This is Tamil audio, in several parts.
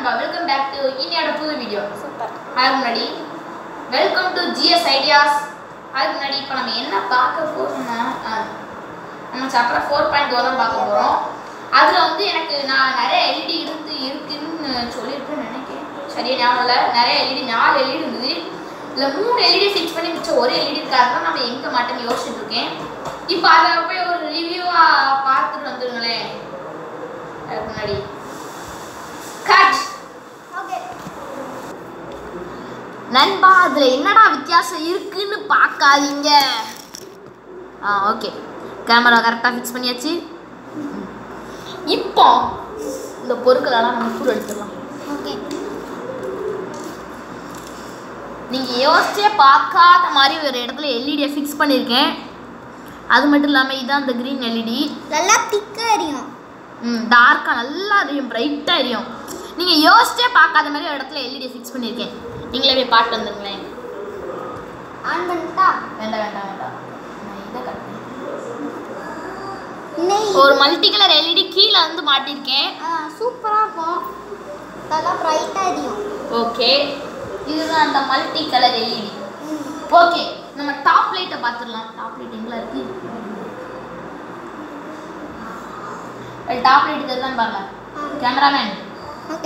நண்பா வெல்கம் பேக் டு இன்னையோட புது வீடியோ சூப்பர் அதுக்கு முன்னாடி வெல்கம் டு ஜிஎஸ் ஐடியாஸ் அதுக்கு முன்னாடி இப்போ நம்ம என்ன பார்க்க போறோம்னா ஆ, நம்ம சாப்டர் ஃபோர் பாயிண்ட் தான் பார்க்க போகிறோம் அதில் வந்து எனக்கு நான் நிறைய எல்இடி இருந்து இருக்குன்னு சொல்லியிருப்பேன்னு நினைக்கிறேன் சரியா ஞாபகம் இல்லை நிறைய எல்இடி நாலு எல்இடி இருந்தது இதில் மூணு எல்இடி ஃபிக்ஸ் பண்ணி மிச்சம் ஒரு எல்இடி இருக்காருன்னா நம்ம எங்கே மாட்டோம்னு யோசிச்சுட்டு இருக்கேன் இப்போ அதை போய் ஒரு ரிவ்யூவாக பார்த்துட்டு வந்துருங்களேன் அதுக்கு முன்னாடி கட் ஓகே நண்பா அதுல என்னடா வித்தியாசம் இருக்குன்னு பார்க்காதீங்க ஆ ஓகே கேமரா கரெக்டாக ஃபிக்ஸ் பண்ணியாச்சு இப்போ இந்த பொருட்களெல்லாம் நம்ம கூட எடுத்துடலாம் ஓகே நீங்கள் யோசிச்சே பார்க்காத மாதிரி ஒரு இடத்துல எல்இடியை ஃபிக்ஸ் பண்ணியிருக்கேன் அது மட்டும் இல்லாமல் இதான் அந்த க்ரீன் எல்இடி நல்லா திக்கா எரியும் ம் டார்க்காக நல்லா எரியும் பிரைட்டாக எரியும் நீங்கள் யோசிச்சே பார்க்காத மாதிரி ஒரு இடத்துல எல்இடியை ஃபிக்ஸ் பண்ணியிருக்கேன் நீங்களே போய் பாட்டு வந்துருங்களேன் ஆன் பண்ணிட்டா வேண்டாம் வேண்டாம் வேண்டாம் நான் இதை கட் பண்ணி நெய் ஒரு மல்டி கலர் எல்இடி கீழே வந்து மாட்டியிருக்கேன் சூப்பராக இருக்கும் நல்லா ப்ரைட்டாக எரியும் ஓகே இதுதான் அந்த மல்டி கலர் எல்இடி ஓகே நம்ம டாப் லைட்டை பார்த்துடலாம் டாப் லைட் எங்கே இருக்கு டாப் லைட் தெரியுதான் பாருங்க கேமராமேன் ஓகே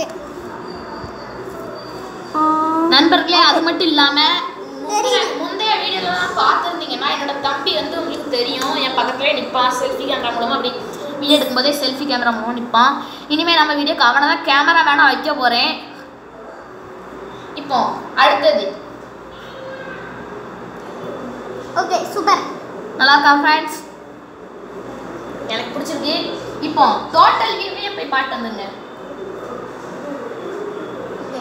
நண்பர்களே அது மட்டும் இல்லாமல் தெரியும். முந்தைய வீடியோலாம் பார்த்துருந்தீங்கன்னா என்னோட தம்பி வந்து உங்களுக்கு தெரியும் என் பக்கத்துலேயே நிற்பான் செல்ஃபி கேமரா மூலமாக அப்படி வீடியோ எடுக்கும்போதே செல்ஃபி கேமரா மூலம் நிற்பான் இனிமேல் நம்ம வீடியோக்கு அவனை தான் கேமரா வேணா வைக்க போகிறேன் இப்போ அடுத்தது ஓகே சூப்பர் நல்லா இருக்கா ஃப்ரெண்ட்ஸ் எனக்கு பிடிச்சிருக்கு இப்போ டோட்டல் வியூவே போய் பாட்டு வந்துருங்க ஓகே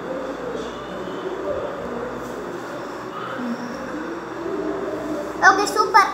ஓகே சூப்பர்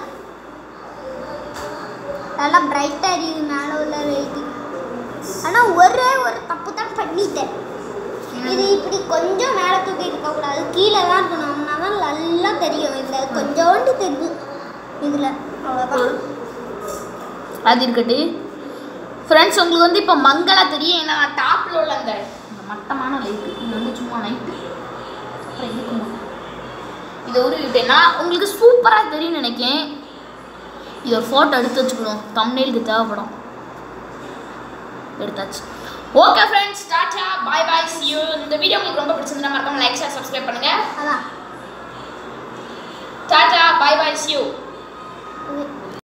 நல்லா பிரைட்டாக எரியுது மேலே உள்ள லைட்டு ஆனால் ஒரே ஒரு தப்பு தான் பண்ணிட்டேன் இது இப்படி கொஞ்சம் மேலே தூக்கி இருக்கக்கூடாது கீழே தான் இருக்கணும் அப்படின்னா தான் நல்லா தெரியும் இதில் கொஞ்சோண்டு தெரியும் இதில் அவ்வளோதான் அது இருக்கட்டு ஃப்ரெண்ட்ஸ் உங்களுக்கு வந்து இப்போ மங்களா தெரியும் ஏன்னா டாப்பில் உள்ள அந்த அந்த மட்டமான லைட்டு இது வந்து சும்மா லைட்டு அப்புறம் இருக்குமா இதை உருவிட்டேன்னா உங்களுக்கு சூப்பராக தெரியும்னு நினைக்கிறேன் இது ஒரு ஃபோட்டோ எடுத்து வச்சுக்கணும் தம்னேலுக்கு தேவைப்படும் எடுத்தாச்சு okay friends tata bye bye see you இந்த வீடியோ உங்களுக்கு ரொம்ப பிடிச்சிருந்தா மறக்காம லைக் ஷேர் சப்ஸ்கிரைப் பண்ணுங்க அதான் tata bye bye see you okay